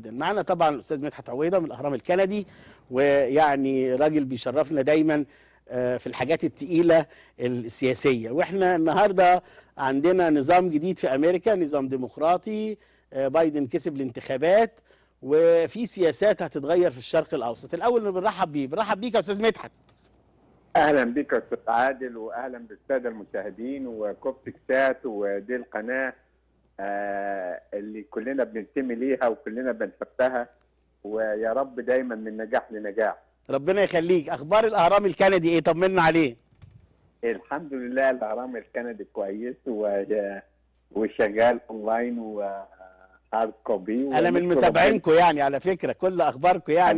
معنا طبعا الاستاذ مدحت عويضه من الاهرام الكندي ويعني راجل بيشرفنا دايما آه، في الحاجات التقيله السياسيه واحنا النهارده عندنا نظام جديد في امريكا نظام ديمقراطي آه، بايدن كسب الانتخابات وفي سياسات هتتغير في الشرق الاوسط الاول بنرحب بيه بنرحب بيك يا استاذ مدحت اهلا بك يا استاذ عادل واهلا بالساده المشاهدين وكوبتك سات ودي القناه آه اللي كلنا بننتمي ليها وكلنا بنحبها ويا رب دايما من نجاح لنجاح ربنا يخليك اخبار الاهرام الكندي ايه طمنا عليه الحمد لله الاهرام الكندي كويس و... وشغال اونلاين وهارد كوبي انا من متابعينكم يعني على فكره كل اخباركم يعني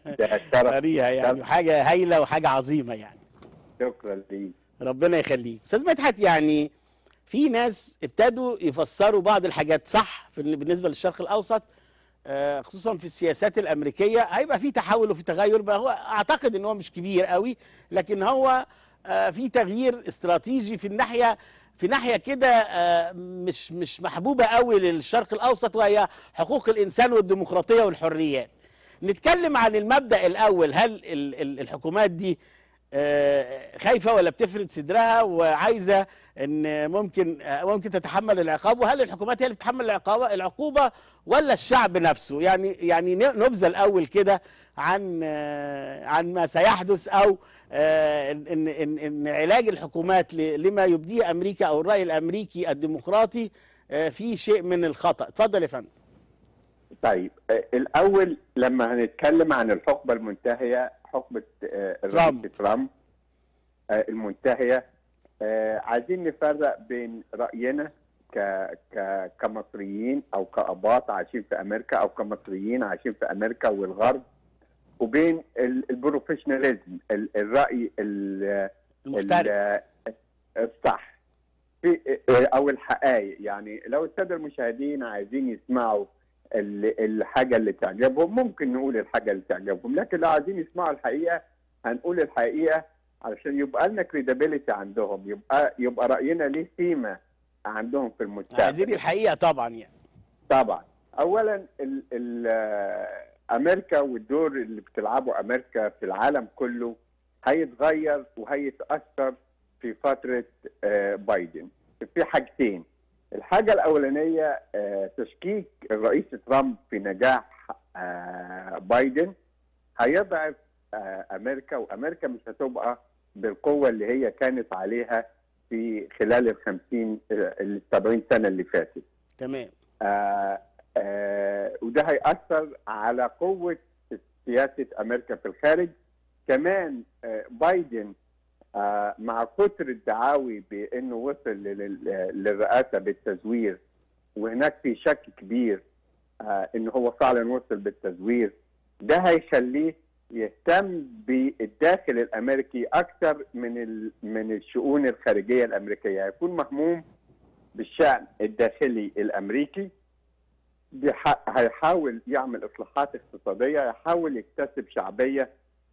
قريها يعني حاجه هايله وحاجه عظيمه يعني شكرا ليك ربنا يخليك استاذ مدحت يعني في ناس ابتدوا يفسروا بعض الحاجات صح في بالنسبه للشرق الاوسط آه، خصوصا في السياسات الامريكيه هيبقى في تحول وفي تغير بقى هو اعتقد ان هو مش كبير قوي لكن هو آه، في تغيير استراتيجي في الناحيه في ناحيه كده آه، مش مش محبوبه قوي للشرق الاوسط وهي حقوق الانسان والديمقراطيه والحريات نتكلم عن المبدا الاول هل ال- ال- الحكومات دي آه، خايفه ولا بتفرد صدرها وعايزه ان ممكن آه، ممكن تتحمل العقاب وهل الحكومات هي اللي بتتحمل العقابه العقوبه ولا الشعب نفسه يعني يعني ن- نبذه الاول كده عن آه، عن ما سيحدث او آه، ان ان ان إن علاج الحكومات ل- لما يبديه امريكا او الراي الامريكي الديمقراطي آه، في شيء من الخطا اتفضل يا فندم طيب آه، الاول لما هنتكلم عن الحقبه المنتهيه حقبه آه، الرئيس ترامب. ترامب آه، المنتهيه آه، عايزين نفرق بين راينا ك ك كمصريين او كاباط عايشين في امريكا او كمصريين عايشين في امريكا والغرب وبين ال- البروفيشناليزم ال- الراي ال- المحترف ال- الصح في او الحقائق يعني لو الساده المشاهدين عايزين يسمعوا ال- الحاجه اللي تعجبهم ممكن نقول الحاجه اللي تعجبهم لكن لو عايزين يسمعوا الحقيقه هنقول الحقيقه علشان يبقى لنا كريديبيليتي عندهم يبقى يبقى راينا ليه قيمه عندهم في المستقبل عايزين الحقيقه طبعا يعني طبعا اولا ال ال آه، امريكا والدور اللي بتلعبه امريكا في العالم كله هيتغير وهيتاثر في فتره آه، بايدن في حاجتين الحاجه الاولانيه آه، تشكيك الرئيس ترامب في نجاح آه، بايدن هيضعف آه، امريكا وامريكا مش هتبقى بالقوه اللي هي كانت عليها في خلال ال 50 ال 70 سنه اللي فاتت تمام آه آه وده هيأثر على قوة سياسة أمريكا في الخارج كمان آه بايدن آه مع كتر الدعاوي بأنه وصل لل- للرئاسة بالتزوير وهناك في شك كبير آه أنه هو فعلا وصل بالتزوير ده هيخليه يهتم بالداخل الامريكي اكثر من ال- من الشؤون الخارجيه الامريكيه، هيكون مهموم بالشان الداخلي الامريكي بيح- هيحاول يعمل اصلاحات اقتصاديه هيحاول يكتسب شعبيه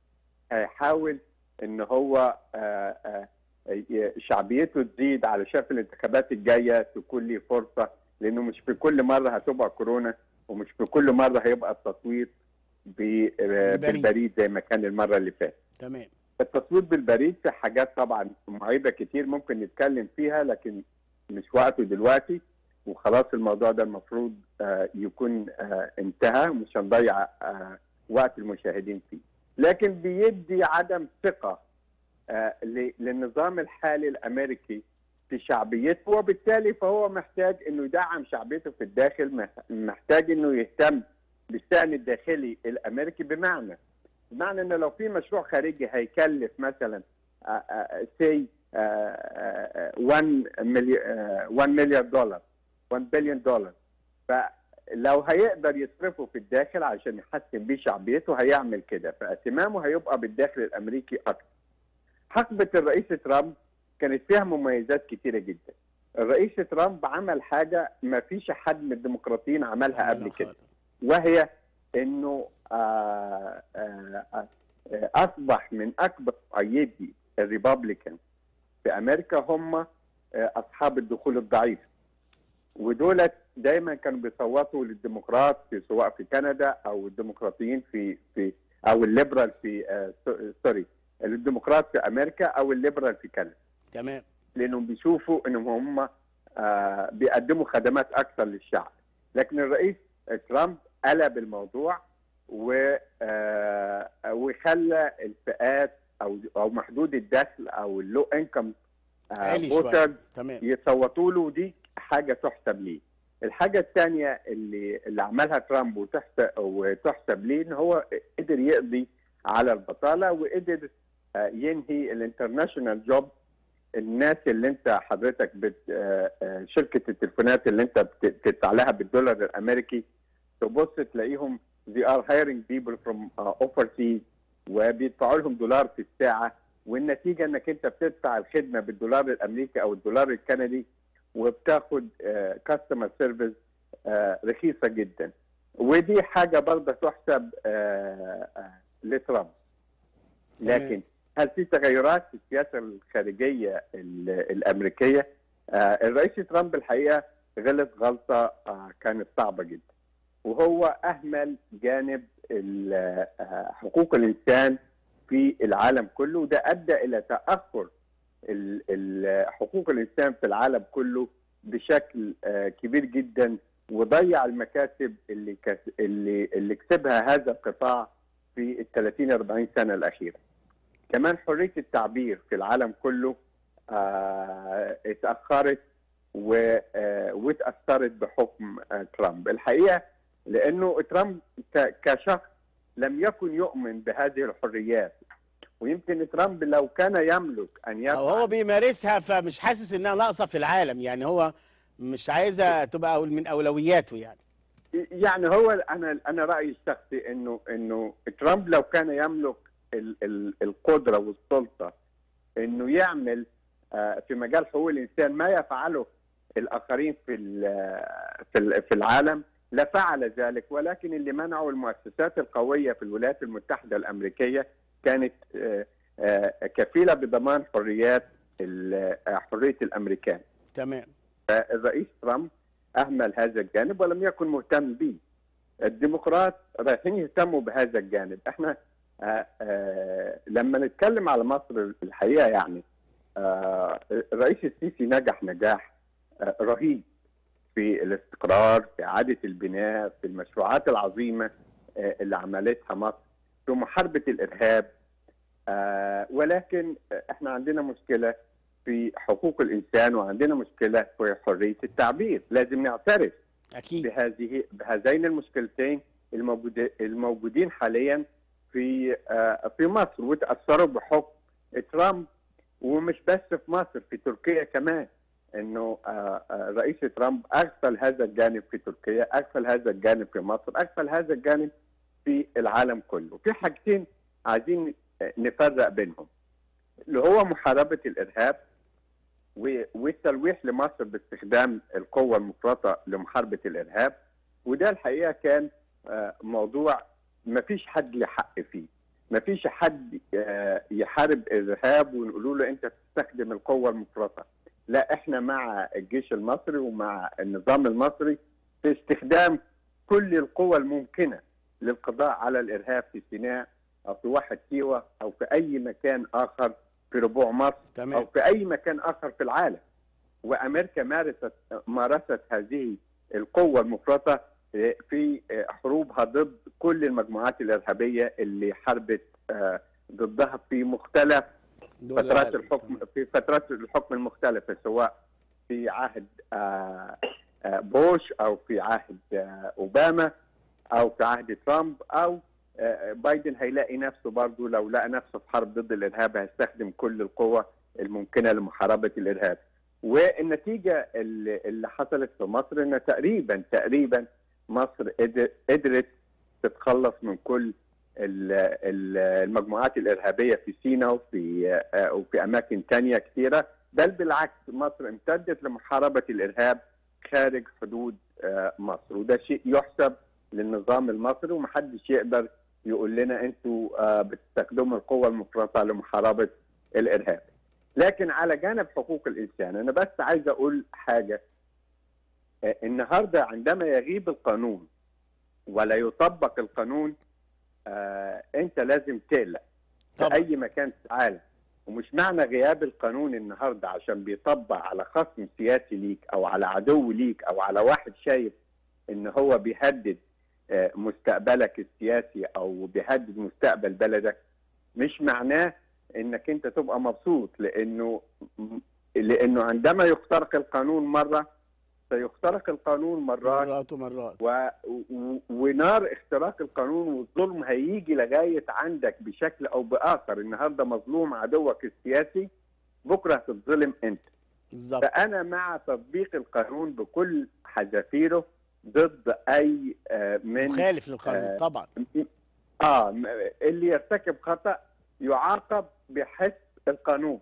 هيحاول ان هو آه، آه، ي- شعبيته تزيد علشان في الانتخابات الجايه تكون ليه فرصه لانه مش في كل مره هتبقى كورونا ومش في كل مره هيبقى التصويت ب- آه، بالبريد. بالبريد زي ما كان المره اللي فاتت تمام التصويت بالبريد في حاجات طبعا معيبه كتير ممكن نتكلم فيها لكن مش وقته دلوقتي وخلاص الموضوع ده المفروض آه، يكون آه، انتهى مش هنضيع آه، وقت المشاهدين فيه لكن بيدي عدم ثقه آه، ل- للنظام الحالي الامريكي في شعبيته وبالتالي فهو محتاج انه يدعم شعبيته في الداخل مح- محتاج انه يهتم بالشان الداخلي الامريكي بمعنى بمعنى انه لو في مشروع خارجي هيكلف مثلا سي 1 مليار دولار 1 بليون دولار فلو هيقدر يصرفه في الداخل عشان يحسن بيه شعبيته هيعمل كده فاهتمامه هيبقى بالداخل الامريكي اكتر حقبه الرئيس ترامب كانت فيها مميزات كتيره جدا الرئيس ترامب عمل حاجه ما فيش حد من الديمقراطيين عملها قبل كده وهي انه آه، آه، آه، اصبح من اكبر مؤيدي الريبابليكان في امريكا هم آه، اصحاب الدخول الضعيف ودولت دايما كانوا بيصوتوا للديمقراط في سواء في كندا او الديمقراطيين في في او الليبرال في آه سو- سوري الديمقراط في امريكا او الليبرال في كندا تمام لانهم بيشوفوا انهم هم آه بيقدموا خدمات اكثر للشعب لكن الرئيس ترامب قلب الموضوع و آه وخلى الفئات او او محدود الدخل او اللو انكم عالي شويه تمام يصوتوا له ودي حاجه تحسب ليه. الحاجه الثانيه اللي اللي عملها ترامب وتحسب وتحسب ليه ان هو قدر يقضي على البطاله وقدر آه، ينهي الانترناشونال جوب الناس اللي انت حضرتك بت آه، آه، شركه التليفونات اللي انت بت- بتدفع لها بالدولار الامريكي تبص تلاقيهم they are hiring people from uh, overseas وبيدفعوا لهم دولار في الساعه والنتيجه انك انت بتدفع الخدمه بالدولار الامريكي او الدولار الكندي وبتاخد كاستمر سيرفيس رخيصه جدا ودي حاجه برضه تحسب آه، آه، لترامب لكن هل في تغيرات في السياسه الخارجيه ال- الامريكيه؟ آه، الرئيس ترامب الحقيقه غلط غلطه آه، كانت صعبه جدا وهو اهمل جانب ال- آه، حقوق الانسان في العالم كله وده ادى الى تاخر ال- ال- حقوق الانسان في العالم كله بشكل آه، كبير جدا وضيع المكاسب اللي كس- اللي اللي كسبها هذا القطاع في ال 30 40 سنه الاخيره. كمان حريه التعبير في العالم كله آه، اتاخرت و- آه، واتاثرت بحكم آه، ترامب، الحقيقه لانه ترامب ك- كشخص لم يكن يؤمن بهذه الحريات ويمكن ترامب لو كان يملك ان يفعل او هو بيمارسها فمش حاسس انها ناقصه في العالم يعني هو مش عايزها تبقى أول- من اولوياته يعني يعني هو انا انا رايي الشخصي انه انه ترامب لو كان يملك ال ال القدره والسلطه انه يعمل آه، في مجال حقوق الانسان ما يفعله الاخرين في ال- في ال- في العالم لفعل ذلك ولكن اللي منعه المؤسسات القويه في الولايات المتحده الامريكيه كانت آه، آه، كفيله بضمان حريات ال- آه، حريه الامريكان تمام الرئيس ترامب اهمل هذا الجانب ولم يكن مهتم به. الديمقراط رايحين يهتموا بهذا الجانب، احنا آه آه لما نتكلم على مصر الحقيقه يعني آه الرئيس السيسي نجح نجاح آه رهيب في الاستقرار، في اعاده البناء، في المشروعات العظيمه آه اللي عملتها مصر، في محاربه الارهاب آه ولكن احنا عندنا مشكله في حقوق الانسان وعندنا مشكله في حريه التعبير، لازم نعترف اكيد بهذه بهذين المشكلتين الموجود الموجودين حاليا في آه، في مصر وتاثروا بحكم ترامب ومش بس في مصر في تركيا كمان انه آه، آه، رئيس ترامب اغفل هذا الجانب في تركيا، اغفل هذا الجانب في مصر، اغفل هذا الجانب في العالم كله، في حاجتين عايزين نفرق بينهم اللي هو محاربه الارهاب و- والتلويح لمصر باستخدام القوة المفرطة لمحاربة الإرهاب وده الحقيقة كان آه، موضوع ما فيش حد له حق فيه ما فيش حد آه، يحارب إرهاب ونقول له أنت تستخدم القوة المفرطة لا إحنا مع الجيش المصري ومع النظام المصري في استخدام كل القوى الممكنة للقضاء على الإرهاب في سيناء أو في واحد سيوة أو في أي مكان آخر في ربوع مصر او تمام في اي مكان اخر في العالم وامريكا مارست مارست هذه القوه المفرطه في حروبها ضد كل المجموعات الارهابيه اللي حاربت آه، ضدها في مختلف دول فترات العالم. الحكم تمام. في فترات الحكم المختلفه سواء في عهد آه، آه، بوش او في عهد آه، اوباما او في عهد ترامب او آه، بايدن هيلاقي نفسه برضه لو لقى نفسه في حرب ضد الارهاب هيستخدم كل القوة الممكنة لمحاربة الارهاب والنتيجة اللي اللي حصلت في مصر ان تقريبا تقريبا مصر قدر- قدرت تتخلص من كل ال- ال- المجموعات الارهابيه في سيناء وفي آه، وفي اماكن تانية كثيره بل بالعكس مصر امتدت لمحاربه الارهاب خارج حدود آه، مصر وده شيء يحسب للنظام المصري ومحدش يقدر يقول لنا انتوا آه، بتستخدموا القوه المفرطه لمحاربه الارهاب. لكن على جانب حقوق الانسان انا بس عايز اقول حاجه آه، النهارده عندما يغيب القانون ولا يطبق القانون آه، انت لازم تقلق في طبعا اي مكان في العالم ومش معنى غياب القانون النهارده عشان بيطبق على خصم سياسي ليك او على عدو ليك او على واحد شايف ان هو بيهدد آه، مستقبلك السياسي او بيهدد مستقبل بلدك مش معناه انك انت تبقى مبسوط لانه لانه عندما يخترق القانون مره سيخترق القانون مرات مرات ومرات و... و... ونار اختراق القانون والظلم هيجي لغايه عندك بشكل او باخر النهارده مظلوم عدوك السياسي بكره هتتظلم انت بالظبط فانا مع تطبيق القانون بكل حذافيره ضد اي آه، من مخالف للقانون آه، طبعا اه م- اللي يرتكب خطا يعاقب بحس القانون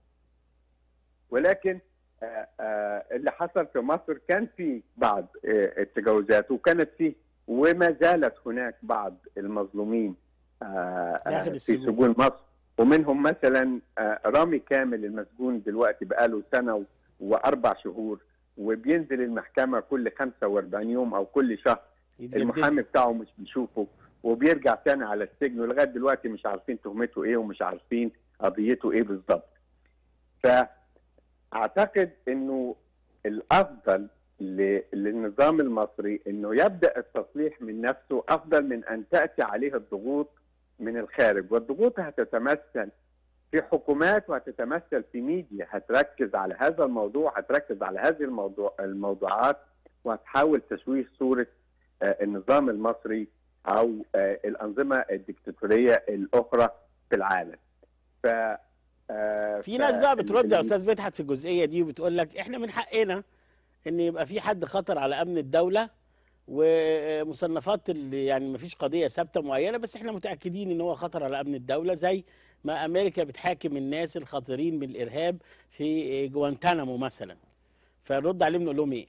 ولكن آه، آه، اللي حصل في مصر كان في بعض آه، التجاوزات وكانت فيه وما زالت هناك بعض المظلومين آه، آه، داخل في السجون. سجون مصر ومنهم مثلا آه، رامي كامل المسجون دلوقتي بقاله سنه و- واربع شهور وبينزل المحكمه كل 45 يوم او كل شهر يتجدد المحامي بتاعه مش بيشوفه وبيرجع تاني على السجن ولغايه دلوقتي مش عارفين تهمته ايه ومش عارفين قضيته ايه بالظبط. فاعتقد انه الافضل ل- للنظام المصري انه يبدا التصليح من نفسه افضل من ان تاتي عليه الضغوط من الخارج والضغوط هتتمثل في حكومات وهتتمثل في ميديا هتركز على هذا الموضوع هتركز على هذه الموضوع الموضوعات وهتحاول تشويه صوره آه، النظام المصري او آه، الانظمه الدكتاتوريه الاخرى في العالم. ف آه، في ف- ناس بقى بترد يا ال- استاذ مدحت في الجزئيه دي وبتقول لك احنا من حقنا ان يبقى في حد خطر على امن الدوله ومصنفات اللي يعني ما فيش قضيه ثابته معينه بس احنا متاكدين ان هو خطر على امن الدوله زي ما امريكا بتحاكم الناس الخطيرين بالارهاب في جوانتانامو مثلا فنرد عليهم نقول لهم ايه؟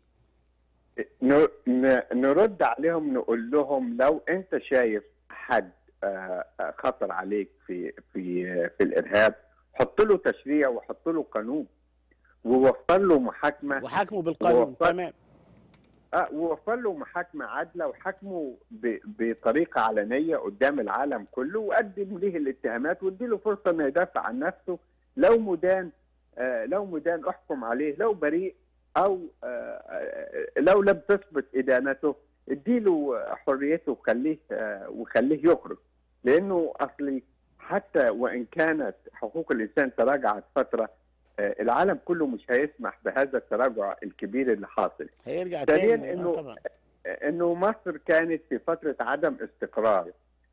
ن- ن- نرد عليهم نقول لهم لو انت شايف حد آه، آه، خطر عليك في في في الارهاب حط له تشريع وحط له قانون ووفر له محاكمه وحاكموا بالقانون وفق- تمام آه ووفر له محاكمه عادله وحاكمه ب- بطريقه علنيه قدام العالم كله وقدم له الاتهامات واديله فرصه انه يدافع عن نفسه لو مدان آه لو مدان احكم عليه لو بريء او آه آه لو لم تثبت ادانته اديله حريته وخليه آه وخليه يخرج لانه اصلي حتى وان كانت حقوق الانسان تراجعت فتره آه العالم كله مش هيسمح بهذا التراجع الكبير اللي حاصل هيرجع ثانياً تاني إنه- آه طبعا انه مصر كانت في فتره عدم استقرار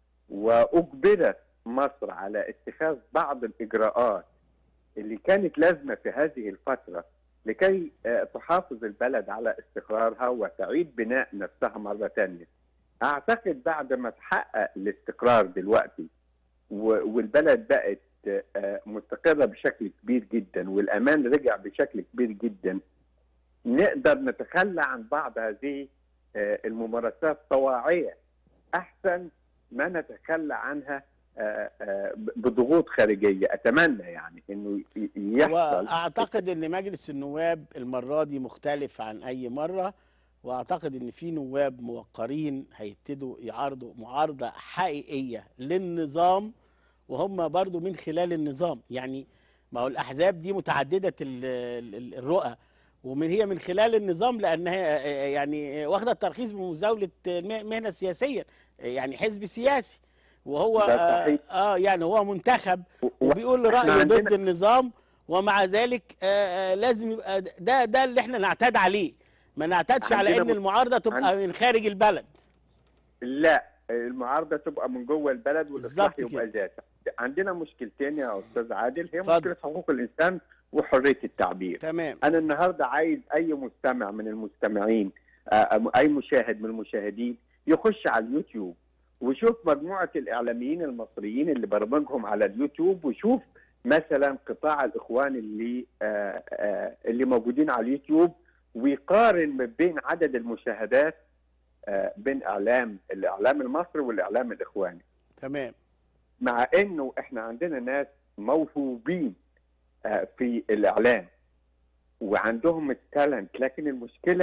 واجبرت مصر على اتخاذ بعض الاجراءات اللي كانت لازمه في هذه الفتره لكي آه، تحافظ البلد على استقرارها وتعيد بناء نفسها مره ثانيه. اعتقد بعد ما تحقق الاستقرار دلوقتي و- والبلد بقت آه، مستقره بشكل كبير جدا والامان رجع بشكل كبير جدا نقدر نتخلى عن بعض هذه آه، الممارسات طواعية أحسن ما نتخلى عنها آه، آه، بضغوط خارجية أتمنى يعني أنه ي- يحصل واعتقد ان مجلس النواب المره دي مختلف عن اي مره واعتقد ان في نواب موقرين هيبتدوا يعارضوا معارضه حقيقيه للنظام وهم برضو من خلال النظام يعني ما هو الاحزاب دي متعدده ال- ال- الرؤى ومن هي من خلال النظام لانها يعني واخده الترخيص بمزاوله المهنه السياسيه يعني حزب سياسي وهو ده آه, صحيح. اه يعني هو منتخب و- و- وبيقول إحنا رأيه عندنا- ضد النظام ومع ذلك آه، آه، لازم يبقى ده ده اللي احنا نعتاد عليه ما نعتادش على عندنا ان م- المعارضه تبقى عند- من خارج البلد لا المعارضة تبقى من جوه البلد والإصلاح بالظبط يبقى ذاته عندنا مشكلتين يا أستاذ عادل هي اتفضل. مشكلة حقوق الإنسان وحرية التعبير تمام انا النهارده عايز اي مستمع من المستمعين آه، اي مشاهد من المشاهدين يخش على اليوتيوب ويشوف مجموعه الاعلاميين المصريين اللي برامجهم على اليوتيوب ويشوف مثلا قطاع الاخوان اللي آه، آه، اللي موجودين على اليوتيوب ويقارن ما بين عدد المشاهدات آه، بين اعلام الاعلام المصري والاعلام الاخواني تمام مع انه احنا عندنا ناس موهوبين آه، في الاعلام وعندهم التالنت لكن المشكله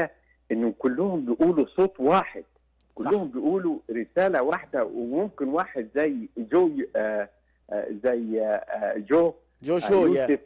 انه كلهم بيقولوا صوت واحد صح. كلهم بيقولوا رساله واحده وممكن واحد زي جو آه آه زي آه جو جو آه، شو يا يوسف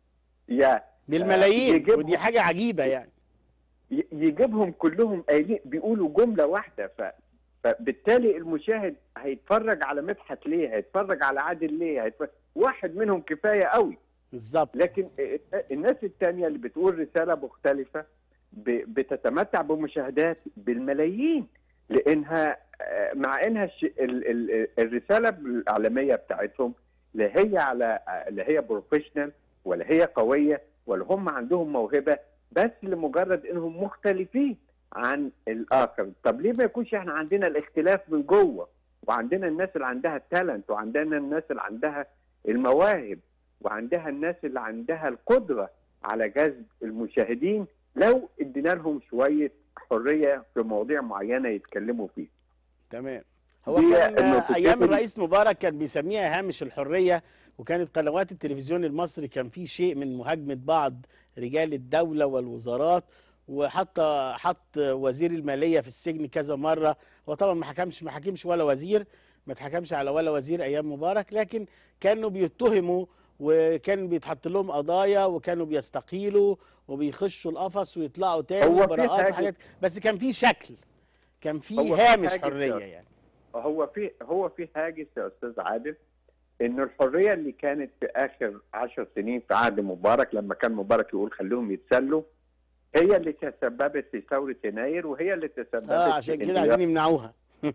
يا بالملايين يجيبهم- ودي حاجه عجيبه يعني ي- يجيبهم كلهم قايلين بيقولوا جمله واحده ف فبالتالي المشاهد هيتفرج على مدحت ليه هيتفرج على عادل ليه هيتفرج واحد منهم كفايه قوي بالظبط لكن الناس التانية اللي بتقول رسالة مختلفة ب- بتتمتع بمشاهدات بالملايين لانها آه، مع انها الش- ال- ال- الرسالة الإعلامية بتاعتهم لا هي على لا هي بروفيشنال ولا هي قوية ولا هم عندهم موهبة بس لمجرد انهم مختلفين عن الاخر طب ليه ما يكونش احنا عندنا الاختلاف من جوه وعندنا الناس اللي عندها التالنت وعندنا الناس اللي عندها المواهب وعندها الناس اللي عندها القدرة على جذب المشاهدين لو ادينا لهم شوية حرية في مواضيع معينة يتكلموا فيها تمام هو دي كان النقطتين ايام اللي- الرئيس مبارك كان بيسميها هامش الحريه وكانت قنوات التلفزيون المصري كان في شيء من مهاجمه بعض رجال الدوله والوزارات وحتى حط وزير الماليه في السجن كذا مره هو طبعا ما حكمش ما حكمش ولا وزير ما اتحكمش على ولا وزير ايام مبارك لكن كانوا بيتهموا وكان بيتحط لهم قضايا وكانوا بيستقيلوا وبيخشوا القفص ويطلعوا تاني هو في براءات حاجة- وحاجات بس كان في شكل كان في هو في هامش حاجة حريه كده. يعني هو في هو في هاجس يا استاذ عادل ان الحريه اللي كانت في اخر عشر سنين في عهد مبارك لما كان مبارك يقول خليهم يتسلوا هي اللي تسببت في ثوره يناير وهي اللي تسببت اه في عشان كده انهيار- عايزين يمنعوها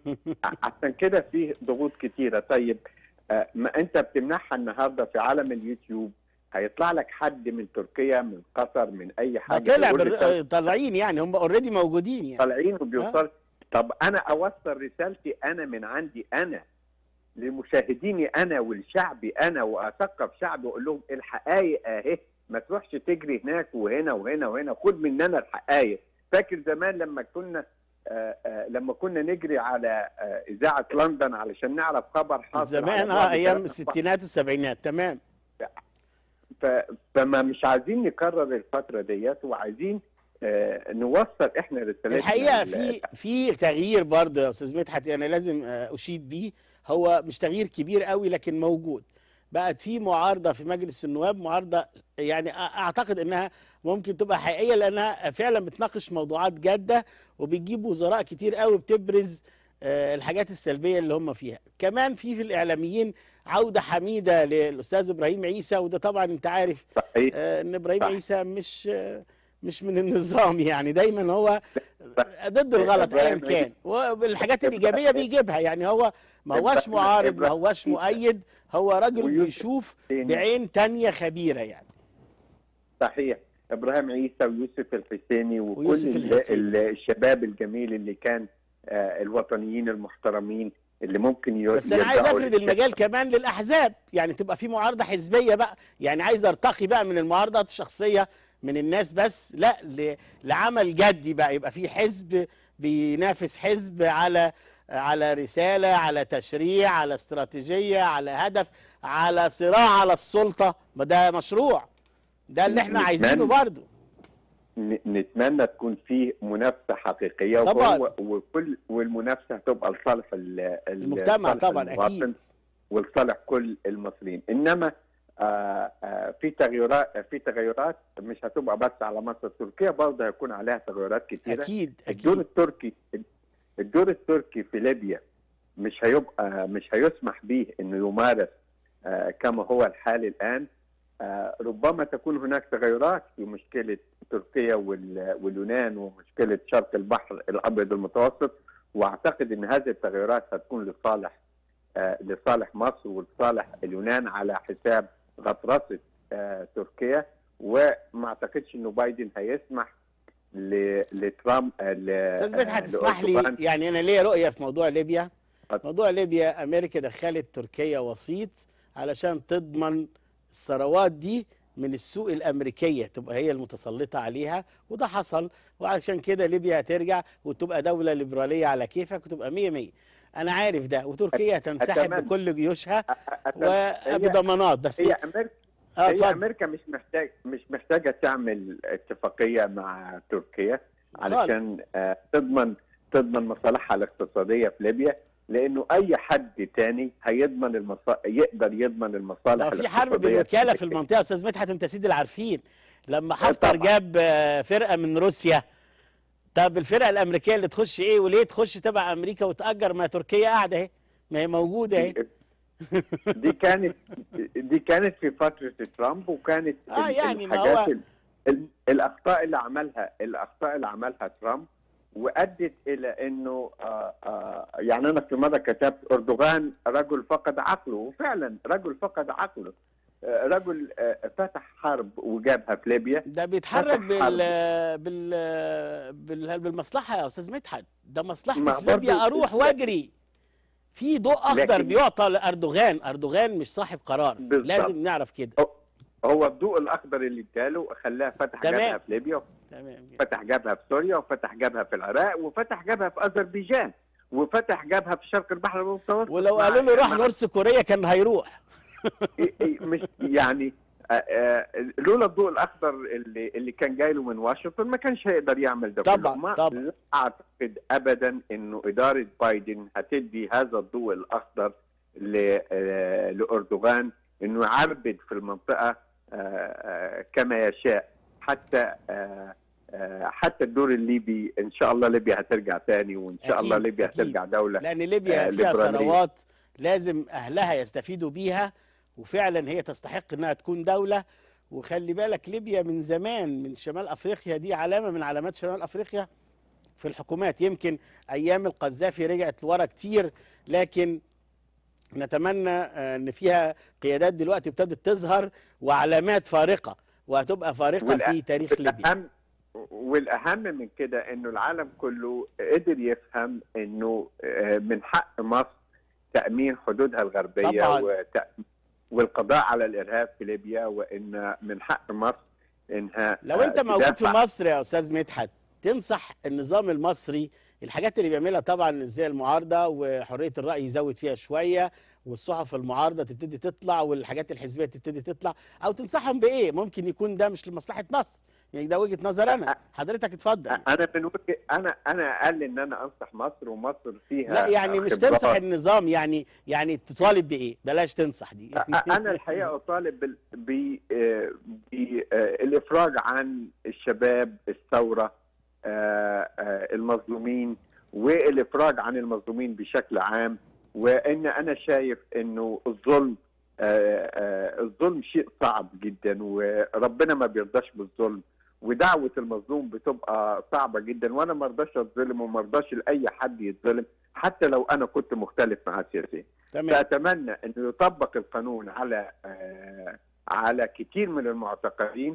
عشان كده في ضغوط كتيره طيب آه، ما انت بتمنعها النهارده في عالم اليوتيوب هيطلع لك حد من تركيا من قطر من اي ده حاجه طلع يقول بر... رسالة آه، طالعين يعني هم اوريدي موجودين يعني طالعين وبيوصل طب انا اوصل رسالتي انا من عندي انا لمشاهديني انا ولشعبي انا واثقف شعبي واقول لهم الحقائق اهي ما تروحش تجري هناك وهنا وهنا وهنا خد مننا الحقائق فاكر زمان لما كنا آه آه لما كنا نجري على آه اذاعه لندن علشان نعرف خبر حاصل على زمان بعض اه ايام ثلاثة الستينات والسبعينات تمام ف... فما مش عايزين نكرر الفتره ديت وعايزين آه نوصل احنا رسالتنا الحقيقه ل- في في تغيير برضه يا استاذ مدحت انا لازم آه، اشيد بيه هو مش تغيير كبير قوي لكن موجود بقت في معارضه في مجلس النواب معارضه يعني أ- اعتقد انها ممكن تبقى حقيقيه لانها فعلا بتناقش موضوعات جاده وبتجيب وزراء كتير قوي بتبرز آه، الحاجات السلبيه اللي هم فيها كمان في في الاعلاميين عوده حميده للاستاذ ابراهيم عيسى وده طبعا انت عارف صحيح آه، ان ابراهيم صح. عيسى مش آه، مش من النظام يعني دايما هو ضد الغلط ايا إبراهيم كان والحاجات الايجابيه بيجيبها يعني هو ما هوش إبراهيم- معارض ما إبراهيم هوش مؤيد هو راجل ويوسف بيشوف حسين. بعين تانية خبيره يعني صحيح ابراهيم عيسى ويوسف الحسيني وكل ويوسف ال- الحسيني. ال- الشباب الجميل اللي كان آه، الوطنيين المحترمين اللي ممكن ي- بس انا عايز يرجعوا افرد للشعب. المجال كمان للاحزاب يعني تبقى في معارضه حزبيه بقى يعني عايز ارتقي بقى من المعارضه الشخصيه من الناس بس لا ل- لعمل جدي بقى يبقى في حزب بينافس حزب على على رساله على تشريع على استراتيجيه على هدف على صراع على السلطه ما ده مشروع ده اللي احنا نتمنى- عايزينه برضه ن- نتمنى تكون في منافسه حقيقيه طبعاً. وهو- وكل والمنافسه هتبقى لصالح ال- ال- المجتمع صالح طبعاً، المواطن أكيد. ولصالح كل المصريين انما آه آه في تغيرات في تغيرات مش هتبقى بس على مصر تركيا برضه هيكون عليها تغيرات كثيره اكيد الدور اكيد التركي الدور التركي في ليبيا مش هيبقى مش هيسمح به انه يمارس آه، كما هو الحال الان آه، ربما تكون هناك تغيرات في مشكله تركيا وال- واليونان ومشكله شرق البحر الابيض المتوسط واعتقد ان هذه التغيرات هتكون لصالح آه، لصالح مصر ولصالح اليونان على حساب غطرسه آه، تركيا وما اعتقدش انه بايدن هيسمح ل- لترامب آه، ل- استاذ مدحت آه، تسمح لي لأردوغان يعني انا ليا رؤيه في موضوع ليبيا اتفضل. موضوع ليبيا امريكا دخلت تركيا وسيط علشان تضمن الثروات دي من السوق الامريكيه تبقى هي المتسلطه عليها وده حصل وعشان كده ليبيا هترجع وتبقى دوله ليبراليه على كيفك وتبقى 100 100 انا عارف ده وتركيا هتنسحب أتمنى. بكل جيوشها أتمنى- هي- وبضمانات بس هي امريكا اه هي اتفضل امريكا مش محتاج مش محتاجه تعمل اتفاقيه مع تركيا علشان آه، تضمن تضمن مصالحها الاقتصاديه في ليبيا لانه اي حد تاني هيضمن المصا... يقدر يضمن المصالح لو في حرب الاقتصادية بالوكاله في المنطقه يا استاذ مدحت وانت سيدي العارفين لما حفتر طبعاً. جاب آه، فرقه من روسيا طب الفرقه الامريكيه اللي تخش ايه وليه تخش تبع امريكا وتاجر ما تركيا قاعده اهي ما هي موجوده اهي دي كانت دي كانت في فتره ترامب وكانت آه، ال- يعني ما الحاجات هو- ال- ال- الاخطاء اللي عملها الاخطاء اللي عملها ترامب وادت الى انه آه آه يعني انا في مره كتبت اردوغان رجل فقد عقله وفعلا رجل فقد عقله آه، رجل آه، فتح حرب وجابها في ليبيا ده بيتحرك فتح بال حرب. بال بال بالمصلحه يا استاذ مدحت ده مصلحتي ما في ليبيا برضو- اروح واجري في ضوء اخضر لكن- بيعطى لاردوغان اردوغان مش صاحب قرار بالظبط. لازم نعرف كده هو الضوء الاخضر اللي اداله خلاه فتح تمام. جبهه في ليبيا تمام كده. فتح جبهه في سوريا وفتح جبهه في العراق وفتح جبهه في اذربيجان وفتح جبهه في شرق البحر المتوسط ولو مع- قالوا له روح مع- نورث كوريا كان هيروح إيه- إيه مش يعني آه، آه، لولا الضوء الاخضر اللي اللي كان جاي له من واشنطن ما كانش هيقدر يعمل ده طبعاً، كله. ما طبعاً. لا اعتقد ابدا انه اداره بايدن هتدي هذا الضوء الاخضر ل- آه، لاردوغان انه يعربد في المنطقه آه، آه، كما يشاء حتى آه، آه، حتى الدور الليبي ان شاء الله ليبيا هترجع تاني وان شاء أكيد، الله ليبيا أكيد. هترجع دوله لان ليبيا آه، فيها ليبرالية. ثروات لازم اهلها يستفيدوا بيها وفعلا هي تستحق انها تكون دوله وخلي بالك ليبيا من زمان من شمال افريقيا دي علامه من علامات شمال افريقيا في الحكومات يمكن ايام القذافي رجعت لورا كتير لكن نتمنى آه، ان فيها قيادات دلوقتي ابتدت تظهر وعلامات فارقه وهتبقى فارقه والأ- في تاريخ ليبيا والأهم والأهم من كده إنه العالم كله قدر يفهم إنه آه، من حق مصر تأمين حدودها الغربية طبعاً. وت... والقضاء على الإرهاب في ليبيا وإن من حق مصر إنها لو انت آه، موجود في تدافع. مصر يا استاذ مدحت تنصح النظام المصري الحاجات اللي بيعملها طبعا زي المعارضه وحريه الراي يزود فيها شويه والصحف المعارضه تبتدي تطلع والحاجات الحزبيه تبتدي تطلع او تنصحهم بايه ممكن يكون ده مش لمصلحه مصر يعني ده وجهه نظر انا حضرتك اتفضل أنا من وجه أنا أنا أقل إن أنا أنصح مصر ومصر فيها لا يعني مش خبرات. تنصح النظام يعني يعني تطالب بايه بلاش تنصح دي انا الحقيقه اطالب بال- ب- آه، بالافراج عن الشباب الثوره آه، آه، المظلومين والافراج عن المظلومين بشكل عام وان انا شايف انه الظلم آه، آه، الظلم شيء صعب جدا وربنا ما بيرضاش بالظلم ودعوه المظلوم بتبقى صعبه جدا وانا ما ارضاش اتظلم وما ارضاش لاي حد يتظلم حتى لو انا كنت مختلف معاه سياسيا تمام فاتمنى انه يطبق القانون على آه، على كثير من المعتقلين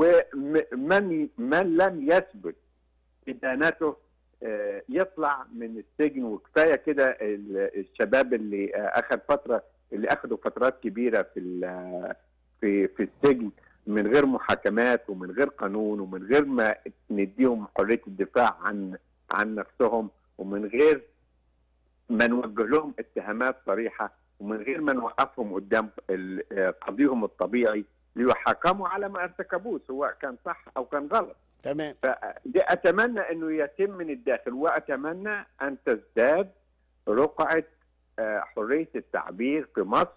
ومن من لم يثبت ادانته آه، يطلع من السجن وكفايه كده ال- الشباب اللي آه، اخذ فتره اللي اخذوا فترات كبيره في ال- في في السجن من غير محاكمات ومن غير قانون ومن غير ما نديهم حريه الدفاع عن عن نفسهم ومن غير ما نوجه لهم اتهامات صريحه ومن غير ما نوقفهم قدام ال- آه، قضيهم الطبيعي ليحاكموا على ما ارتكبوه سواء كان صح او كان غلط تمام فدي اتمنى انه يتم من الداخل واتمنى ان تزداد رقعه آه، حريه التعبير في مصر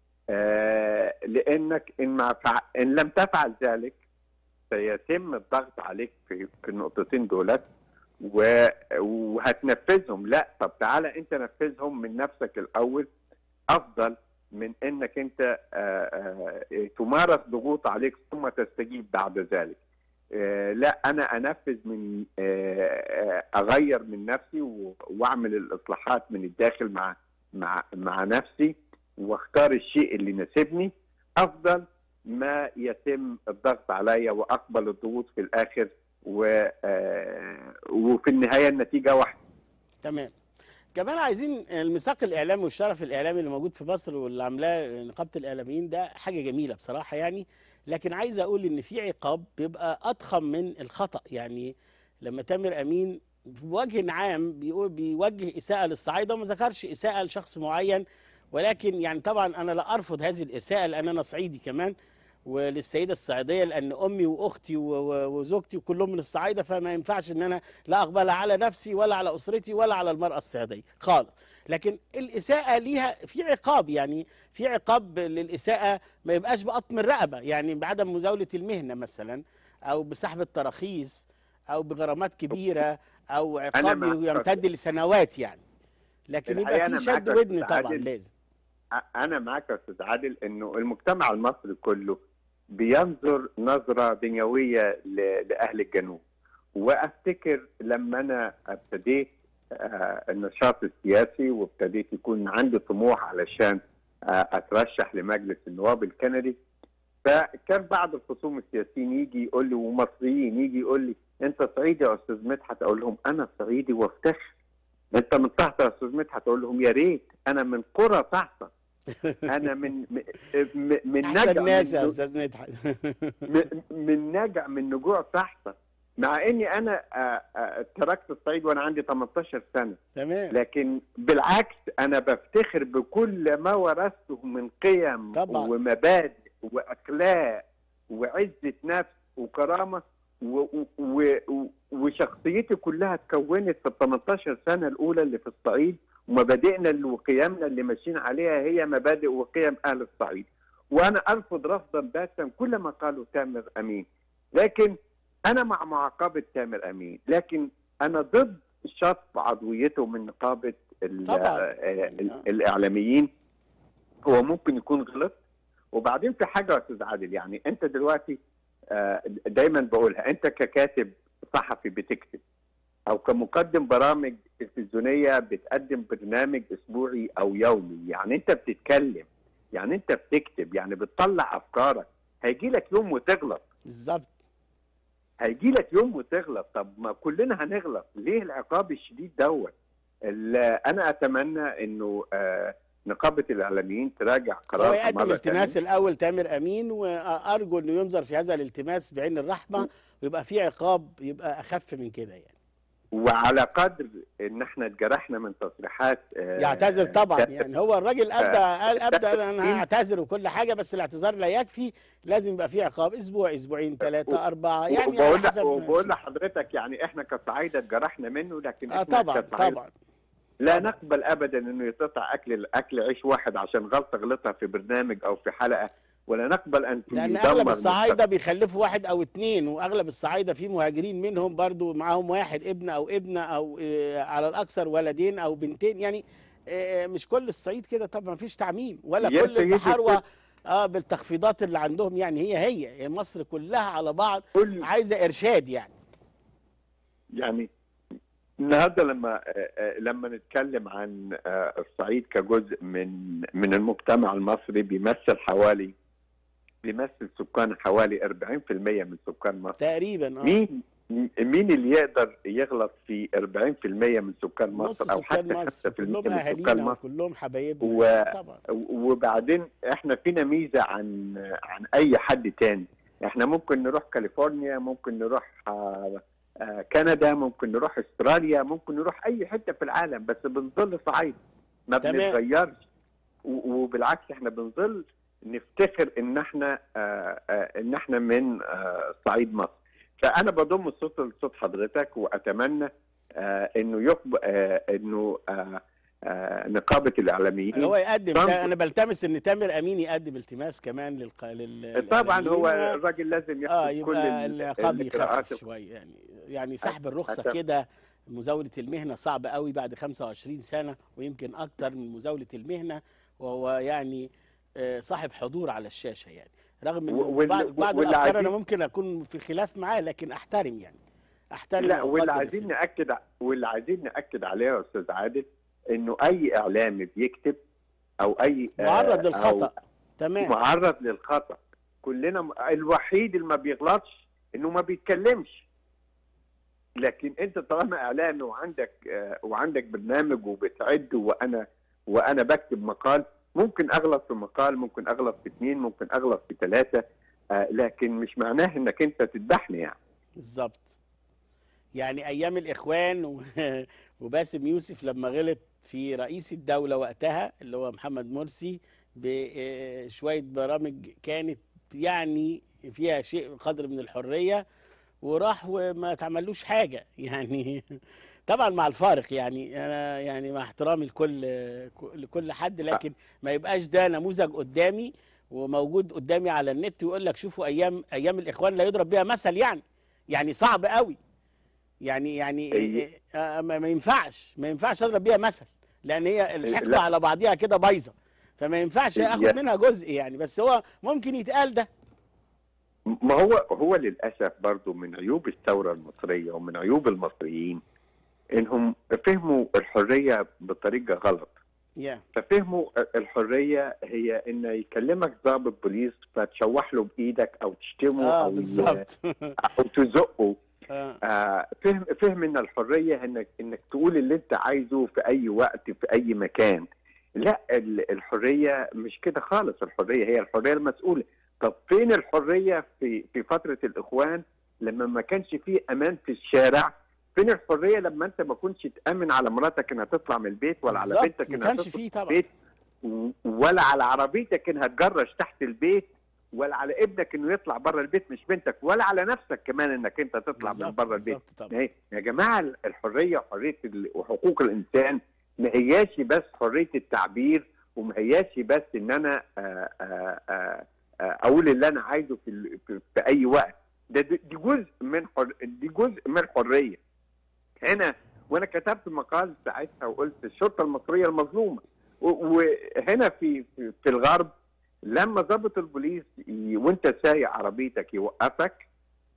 آه، لانك ان ما فع... ان لم تفعل ذلك سيتم الضغط عليك في في النقطتين دولت و... وهتنفذهم لا طب تعالى انت نفذهم من نفسك الاول افضل من انك انت آه، آه، تمارس ضغوط عليك ثم تستجيب بعد ذلك آه، لا انا انفذ من آه، آه، اغير من نفسي و- واعمل الاصلاحات من الداخل مع مع مع نفسي واختار الشيء اللي يناسبني افضل ما يتم الضغط عليا واقبل الضغوط في الاخر و آه، وفي النهايه النتيجه واحده تمام كمان عايزين الميثاق الاعلامي والشرف الاعلامي اللي موجود في مصر واللي عاملاه نقابه الاعلاميين ده حاجه جميله بصراحه يعني لكن عايز اقول ان في عقاب بيبقى اضخم من الخطا يعني لما تامر امين بوجه عام بيقول بيوجه اساءه للصعايده وما ذكرش اساءه لشخص معين ولكن يعني طبعا انا لا ارفض هذه الاساءه لان انا صعيدي كمان وللسيده الصعيديه لان امي واختي و- و- وزوجتي كلهم من الصعايده فما ينفعش ان انا لا اقبلها على نفسي ولا على اسرتي ولا على المراه الصعيديه خالص لكن الاساءه ليها في عقاب يعني في عقاب للاساءه ما يبقاش بقطم الرقبه يعني بعدم مزاوله المهنه مثلا او بسحب التراخيص او بغرامات كبيره او عقاب معك يمتد لسنوات يعني لكن الحقيقة يبقى أنا في معاك شد يا ودن أستاذ طبعا عادل. لازم انا معاك يا استاذ عادل انه المجتمع المصري كله بينظر نظره دنيويه ل- لاهل الجنوب وافتكر لما انا ابتديت آه، النشاط السياسي وابتديت يكون عندي طموح علشان آه، اترشح لمجلس النواب الكندي فكان بعض الخصوم السياسيين يجي يقول لي ومصريين يجي يقول لي انت صعيدي يا استاذ مدحت اقول لهم انا صعيدي وافتخر انت من تحت يا استاذ مدحت اقول لهم يا ريت انا من قرى تحت انا من م- م- من احسن نجع ناس من يا نج- استاذ مدحت م- من نجع من نجوع تحت مع اني انا آه، آه، تركت الصعيد وانا عندي 18 سنه تمام لكن بالعكس انا بفتخر بكل ما ورثته من قيم طبعا. ومبادئ واخلاق وعزه نفس وكرامه و و و وشخصيتي كلها اتكونت في ال 18 سنه الاولى اللي في الصعيد ومبادئنا اللي وقيمنا اللي ماشيين عليها هي مبادئ وقيم اهل الصعيد وانا ارفض رفضا باتا كل ما قاله تامر امين لكن انا مع معاقبه تامر امين لكن انا ضد شطب عضويته من نقابه ال- طبعاً. آه، ال- الاعلاميين هو ممكن يكون غلط وبعدين في حاجه يا استاذ عادل يعني انت دلوقتي آه، دايما بقولها انت ككاتب صحفي بتكتب او كمقدم برامج تلفزيونيه بتقدم برنامج اسبوعي او يومي يعني انت بتتكلم يعني انت بتكتب يعني بتطلع افكارك هيجي لك يوم وتغلط بالظبط هيجي لك يوم وتغلط طب ما كلنا هنغلط ليه العقاب الشديد دوت ال- انا اتمنى انه آه، نقابه الاعلاميين تراجع هو قرارها يقدم مرة التماس تانية. الاول تامر امين وارجو انه ينظر في هذا الالتماس بعين الرحمه ويبقى في عقاب يبقى اخف من كده يعني وعلى قدر ان احنا اتجرحنا من تصريحات آه، يعتذر طبعا كابتن يعني هو الراجل ابدا قال ابدا انا كابتن. هعتذر وكل حاجه بس الاعتذار لا يكفي لازم يبقى في عقاب اسبوع اسبوعين ثلاثه اربعه يعني على وبقول حسب ما وبقول نشوف. لحضرتك يعني احنا كصعايده اتجرحنا منه لكن اه احنا طبعا كصعايدة طبعا لا طبعاً. نقبل ابدا انه يتقطع اكل اكل عيش واحد عشان غلطه غلطها في برنامج او في حلقه ولا نقبل ان لان يدمر اغلب الصعايده مستقبل. بيخلفوا واحد او اتنين واغلب الصعايده في مهاجرين منهم برضو معاهم واحد ابن او ابنه او آه، على الاكثر ولدين او بنتين يعني آه، مش كل الصعيد كده طبعا مفيش تعميم ولا يا كل سيدي البحاروه اه بالتخفيضات اللي عندهم يعني هي هي هي مصر كلها على بعض كل عايزه ارشاد يعني يعني النهارده لما آه، آه، لما نتكلم عن آه، الصعيد كجزء من من المجتمع المصري بيمثل حوالي بيمثل سكان حوالي 40% من سكان مصر تقريبا اه مين مين اللي يقدر يغلط في 40% من سكان نص مصر او حتى سكان مصر 5% كلهم من سكان اهالينا مصر وكلهم حبايبنا و- يعني طبعا وبعدين احنا فينا ميزه عن عن اي حد تاني احنا ممكن نروح كاليفورنيا ممكن نروح آه، آه، كندا ممكن نروح استراليا ممكن نروح اي حته في العالم بس بنظل صعيد ما تمام. بنتغيرش و- وبالعكس احنا بنظل نفتخر ان احنا آه، آه، ان احنا من آه، صعيد مصر فانا بضم الصوت لصوت حضرتك واتمنى آه، انه يقب... آه، انه آه، آه، نقابه الاعلاميين هو يقدم طب- انا بلتمس ان تامر امين يقدم التماس كمان للق... لل... طبعا هو للإعلاميين. الراجل لازم ياخد اه كل يبقى ال- العقاب الإجراءات يخفف شويه يعني يعني سحب الرخصه أتفق. كده مزاوله المهنه صعب قوي بعد 25 سنه ويمكن اكتر من مزاوله المهنه وهو يعني آه، صاحب حضور على الشاشه يعني رغم انه وال- بعض بعض واللي الافكار انا عايزين- ممكن اكون في خلاف معاه لكن احترم يعني احترم لا واللي وأقدر عايزين الخلاف. ناكد ع- واللي عايزين ناكد عليه يا استاذ عادل انه اي اعلامي بيكتب او اي آه، معرض أو للخطا تمام معرض للخطا كلنا م- الوحيد اللي ما بيغلطش انه ما بيتكلمش لكن انت طالما اعلامي وعندك آه، وعندك برنامج وبتعد وانا وانا بكتب مقال ممكن اغلط في مقال ممكن اغلط في اثنين ممكن اغلط في ثلاثه آه، لكن مش معناه انك انت تذبحني يعني بالظبط يعني ايام الاخوان و- وباسم يوسف لما غلط في رئيس الدوله وقتها اللي هو محمد مرسي بشويه برامج كانت يعني فيها شيء قدر من الحريه وراح وما تعملوش حاجه يعني طبعا مع الفارق يعني انا يعني مع احترامي لكل لكل حد لكن ما يبقاش ده نموذج قدامي وموجود قدامي على النت ويقول لك شوفوا ايام ايام الاخوان لا يضرب بها مثل يعني يعني صعب قوي يعني يعني هي- آه، ما ما ينفعش ما ينفعش اضرب بيها مثل لان هي الحقبه لا. على بعضيها كده بايظه فما ينفعش يا- اخد منها جزء يعني بس هو ممكن يتقال ده ما هو هو للاسف برضو من عيوب الثوره المصريه ومن عيوب المصريين انهم فهموا الحريه بطريقه غلط يا ففهموا الحريه هي ان يكلمك ضابط بوليس فتشوح له بايدك او تشتمه اه او بالظبط او تزقه آه. آه فهم فهم ان الحريه انك انك تقول اللي انت عايزه في اي وقت في اي مكان لا ال- الحريه مش كده خالص الحريه هي الحريه المسؤوله طب فين الحريه في في فتره الاخوان لما ما كانش فيه امان في الشارع فين الحريه لما انت ما كنتش تامن على مراتك انها تطلع من البيت ولا على بالظبط، بنتك ما انها كانش تطلع فيه طبعا البيت و- ولا على عربيتك انها تجرش تحت البيت ولا على ابنك انه يطلع بره البيت مش بنتك ولا على نفسك كمان انك انت تطلع من بالظبط، بره البيت بالظبط طبعا إيه؟ يا جماعه الحريه وحريه ال- وحقوق الانسان ما هياش بس حريه التعبير وما هياش بس ان انا آه، آه، آه، آه، اقول اللي انا عايزه في, ال- في, في اي وقت ده دي دي جزء من حر... دي جزء من الحريه هنا وانا كتبت مقال ساعتها وقلت الشرطه المصريه المظلومه و- وهنا في في, في الغرب لما ضابط البوليس ي- وانت سايق عربيتك يوقفك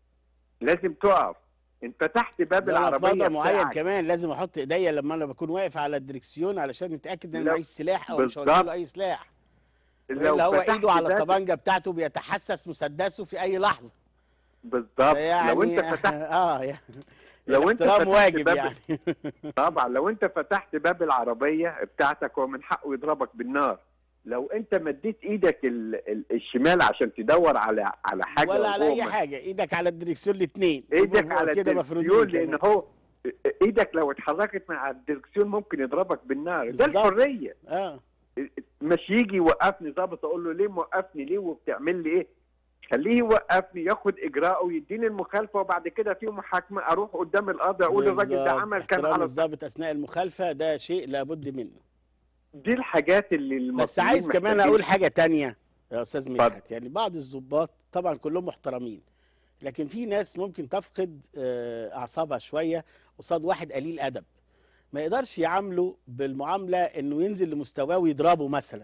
لازم تقف انت تحت باب ده أنا في العربيه وضع معين بتاعك. كمان لازم احط ايديا لما انا بكون واقف على الدركسيون علشان نتاكد ان انا لو- معيش سلاح او مش هودي بالظبط. له اي سلاح لو اللي هو فتحت ايده على باب- الطبنجه بتاعته بيتحسس مسدسه في اي لحظه بالظبط يعني لو انت فتحت اه يعني لو انت الاحترام فتحت واجب باب- يعني طبعا لو انت فتحت باب العربيه بتاعتك هو من حقه يضربك بالنار لو انت مديت ايدك ال... ال... الشمال عشان تدور على على حاجه ولا على اي وهو حاجه ايدك على الدركسيون الاثنين ايدك على كده الدركسيون مفروضين لان كمان. هو ايدك لو اتحركت مع الدركسيون ممكن يضربك بالنار ده بالظبط. الحريه اه مش يجي يوقفني ضابط اقول له ليه موقفني ليه وبتعمل لي ايه خليه يوقفني ياخد اجراءه ويديني المخالفه وبعد كده في محاكمه اروح قدام القاضي اقول الراجل ده بالظبط. عمل كان احترام على الضابط اثناء المخالفه ده شيء لابد منه دي الحاجات اللي المصريين بس عايز كمان محتاجين- اقول حاجه تانية يا استاذ اتفضل. مدحت يعني بعض الضباط طبعا كلهم محترمين لكن في ناس ممكن تفقد آه، اعصابها شويه قصاد واحد قليل ادب ما يقدرش يعامله بالمعامله انه ينزل لمستواه ويضربه مثلا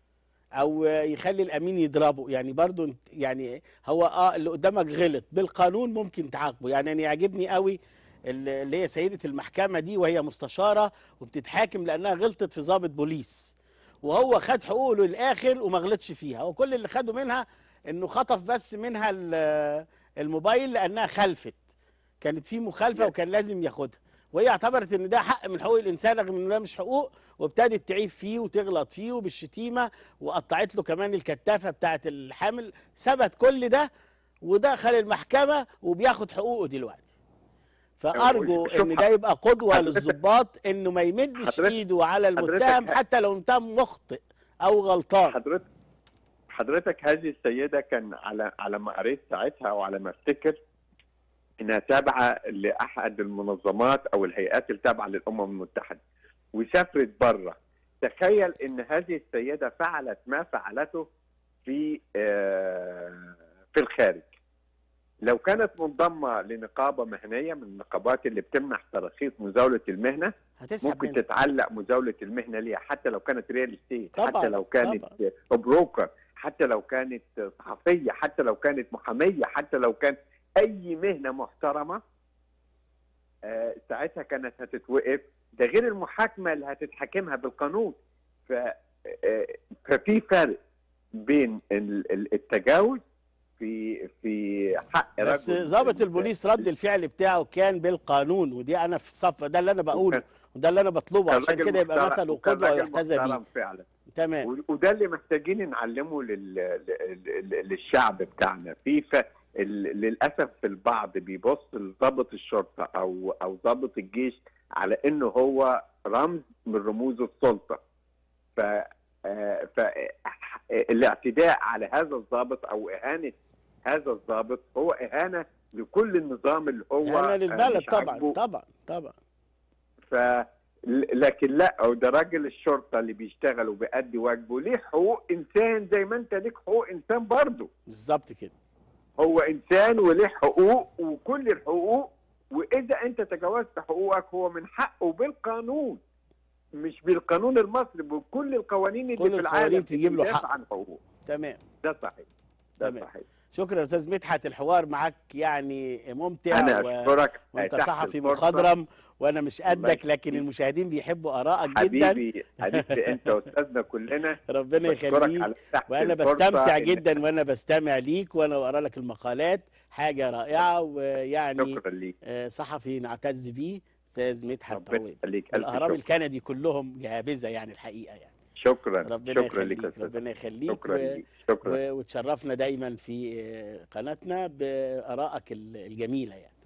او آه، يخلي الامين يضربه يعني برضو انت- يعني هو اه اللي قدامك غلط بالقانون ممكن تعاقبه يعني انا يعجبني قوي اللي اللي هي سيده المحكمه دي وهي مستشاره وبتتحاكم لانها غلطت في ضابط بوليس وهو خد حقوقه للاخر وما غلطش فيها هو كل اللي خده منها انه خطف بس منها ال- الموبايل لانها خلفت كانت في مخالفه وكان لازم ياخدها وهي اعتبرت ان ده حق من حقوق الانسان رغم ان ده مش حقوق وابتدت تعيب فيه وتغلط فيه وبالشتيمه وقطعت له كمان الكتافه بتاعه الحامل ثبت كل ده ودخل المحكمه وبياخد حقوقه دلوقتي فارجو شوف ان ده يبقى قدوه حضرتك- للضباط انه ما يمدش حضرتك- ايده على المتهم حضرتك- حتى لو المتهم مخطئ او غلطان حضرتك حضرتك هذه السيده كان على على ما قريت ساعتها او على ما افتكر انها تابعه لاحد المنظمات او الهيئات التابعه للامم المتحده وسافرت بره تخيل ان هذه السيده فعلت ما فعلته في آه، في الخارج لو كانت منضمه لنقابه مهنيه من النقابات اللي بتمنح تراخيص مزاوله المهنه هتسحب ممكن منه تتعلق مزاوله المهنه ليها حتى لو كانت ريال استيت طبعاً، حتى لو كانت بروكر حتى لو كانت صحفيه حتى لو كانت محاميه حتى لو كان اي مهنه محترمه آه، ساعتها كانت هتتوقف ده غير المحاكمه اللي هتتحاكمها بالقانون ف آه، ففي فرق بين ال- ال- التجاوز في في حق بس رجل ضابط البوليس رد الفعل بتاعه كان بالقانون ودي انا في الصف ده اللي انا بقوله وده اللي انا بطلبه كان عشان راجل كده يبقى محترم- مثل وكان وقدوه راجل ويحتذى بيه محترم فعلا تمام و- وده اللي محتاجين نعلمه لل... لل... للشعب بتاعنا في ف... ال- للاسف البعض بيبص لضابط الشرطه او او ضابط الجيش على انه هو رمز من رموز السلطه ف آه، ف الاعتداء على هذا الضابط او اهانه هذا الضابط هو اهانه لكل النظام اللي هو انا آه، للبلد مش طبعا عاجبه. طبعا طبعا ف لكن لا او ده راجل الشرطه اللي بيشتغل وبيأدي واجبه ليه حقوق انسان زي ما انت ليك حقوق انسان برضه بالظبط كده هو انسان وليه حقوق وكل الحقوق واذا انت تجاوزت حقوقك هو من حقه بالقانون مش بالقانون المصري بكل القوانين اللي كل في القوانين العالم تجيب له بتدافع حق. عن حقوقه تمام ده صحيح ده تمام. صحيح شكرا يا استاذ مدحت الحوار معاك يعني ممتع انا و... اشكرك وانت تحت صحفي الفرصة. مخضرم وانا مش الله قدك لكن يخليك. المشاهدين بيحبوا ارائك جدا حبيبي حبيبي انت واستاذنا كلنا ربنا بشكرك يخليك على تحت وانا الفرصة بستمتع إن- جدا وانا بستمع ليك وانا بقرا لك المقالات حاجه رائعه ويعني شكرا ليك آه، صحفي نعتز بيه استاذ مدحت ربنا عويد يخليك الف الاهرام شكر الكندي كلهم جهابذه يعني الحقيقه يعني شكرا ربنا شكرا لك يا يخليك أستاذ. ربنا يخليك شكرا و... ليك شكرا و... وتشرفنا دايما في آه، قناتنا بارائك ال- الجميله يعني